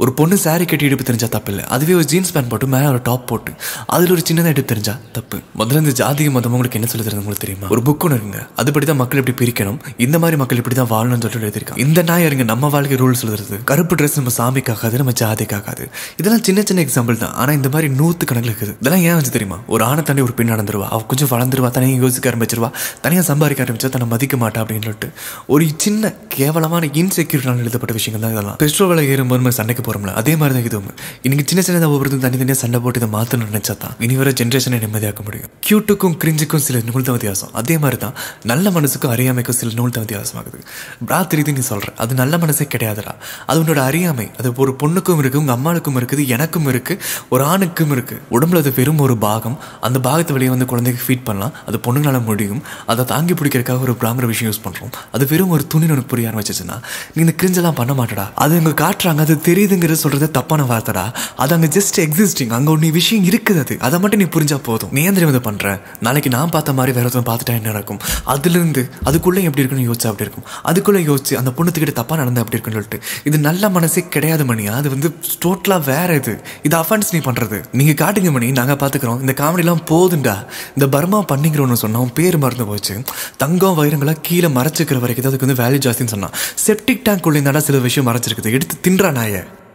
ஒரு பொண்ணு saree கட்டி இடுப்பு தெரிஞ்சா தப்பு இல்லை அதுவே ஒரு ஜீன்ஸ் பேண்ட் போட்டு மேலே ஒரு டாப் போட்டு அதில் ஒரு சின்னதாக இடுப்பு தெரிஞ்சா தப்பு முதல்ல இந்த ஜாதிக மதம் உங்களுக்கு என்ன சொல்லி தருது உங்களுக்கு தெரியுமா ஒரு புக் ஒன்று இருக்குங்க அதுபடி தான் மக்கள் எப்படி பிரிக்கணும் இந்த மாதிரி மக்கள் இப்படி தான் வாழணும்னு சொல்லிட்டு எழுதியிருக்காங்க இந்த நாய் இருங்க நம்ம வாழ்க்கை ரூல்ஸ் எழுதுறது கருப்பு ட்ரெஸ் நம்ம சாமிக்காகாது நம்ம ஜாதிக்காகாது இதெல்லாம் சின்ன சின்ன எக்ஸாம்பிள் தான் ஆனால் இந்த மாதிரி நூற்று கணக்கில் இருக்குது இதெல்லாம் ஏன் வச்சு தெரியுமா ஒரு ஆணை தாண்டி ஒரு பெண் நடந்துருவா அவ கொஞ்சம் வளர்ந்துருவா தனியாக யோசிக்க ஆரம்பிச்சிருவா தனியாக சம்பாதிக்க ஆரம்பிச்சா தன்னை மதிக்க மாட்டா அப்படின்னு சொல்லிட்டு ஒரு சின்ன கேவலமான இன்செக்யூரிட்டால் எழுதப்பட்ட விஷயங்கள் தான் இதெல்லாம் பெட்ரோல் விலை ஏறும்போது நம்ம சண்டைக்கு போகிறோம்ல அதே மாதிரி தான் இதுவும் இன்னைக்கு சின்ன சின்னதாக ஒவ்வொருத்தரும் தனித்தனியாக சண்டை போட்டு இதை மாற்றணும்னு நினச்சா தான் இனி வர ஜென்ரேஷனை நிம்மதியாக்க முடியும் கியூட்டுக்கும் கிரிஞ்சுக்கும் சில நூல் தான் வித்தியாசம் அதே மாதிரி தான் நல்ல மனசுக்கும் அறியாமைக்கும் சில நூல் தான் வித்தியாசமாகுது ராத்திரி நீ சொல்கிற அது நல்ல மனசே கிடையாதுடா அது உன்னோட அறியாமை அது ஒரு பொண்ணுக்கும் இருக்குது உங்கள் அம்மாளுக்கும் இருக்குது எனக்கும் இருக்குது ஒரு ஆணுக்கும் இருக்குது உடம்புல அது வெறும் ஒரு பாகம் அந்த பாகத்தை வெளியே வந்து குழந்தைக்கு ஃபீட் பண்ணலாம் அது பொண்ணுங்களால முடியும் அதை தாங்கி பிடிக்கிறதுக்காக ஒரு பிராமர விஷயம் யூஸ் பண்ணுறோம் அது வெறும் ஒரு துணி உனக்கு புரிய ஆரம்பிச்சிச்சுன்னா நீ இந்த கிரிஞ்செல்லாம் பண்ண மாட்டடா அது அங்கே காட்டுறாங்க அது தெரியுதுங்கிறது சொல்கிறது தப்பான வார்த்தைடா அது அங்கே ஜஸ்ட் எக்ஸிஸ்டிங் அங்கே ஒன்று விஷயம் இருக்குது அது அதை மட்டும் நீ புரிஞ்சா போதும் நீ ஏன் தெரியும் இதை பண்ணுற நாளைக்கு நான் பார்த்த மாதிரி வேற ஒருத்தன் பார்த்துட்டா என்ன நடக்கும் அதுலேருந்து அதுக்குள்ளே எப்படி இருக்குன்னு யோசிச்சா அப்படி இருக்கும் அதுக்குள்ளே யோசிச்சு அந்த பொண்ணுத்துக்கிட்ட தப்பாக நடந்தா அப்படி இருக்குன்னு சொல்லிட்டு இது நல்ல மனசே கிடையாது மணியா அது வந்து டோட்டலாக வேற இது இது அஃபென்ஸ் நீ பண்ணுறது நீங்கள் காட்டுங்க மணி நாங்கள் பார்த்துக்குறோம் இந்த காமெடிலாம் போதுண்டா இந்த பர்மா பண்ணிங்கிறவனு சொன்னா அவன் பேர் மறந்து போச்சு தங்கம் வைரங்களாக கீழே மறைச்சிக்கிற வரைக்கும் தான் அதுக்கு வந்து வேல்யூ ஜாஸ்தின்னு சொன்னான் செப்டிக் டேங்க் உள்ள சில விஷயம் மறைச்சிருக்குது எடுத்து தின்றா நாயை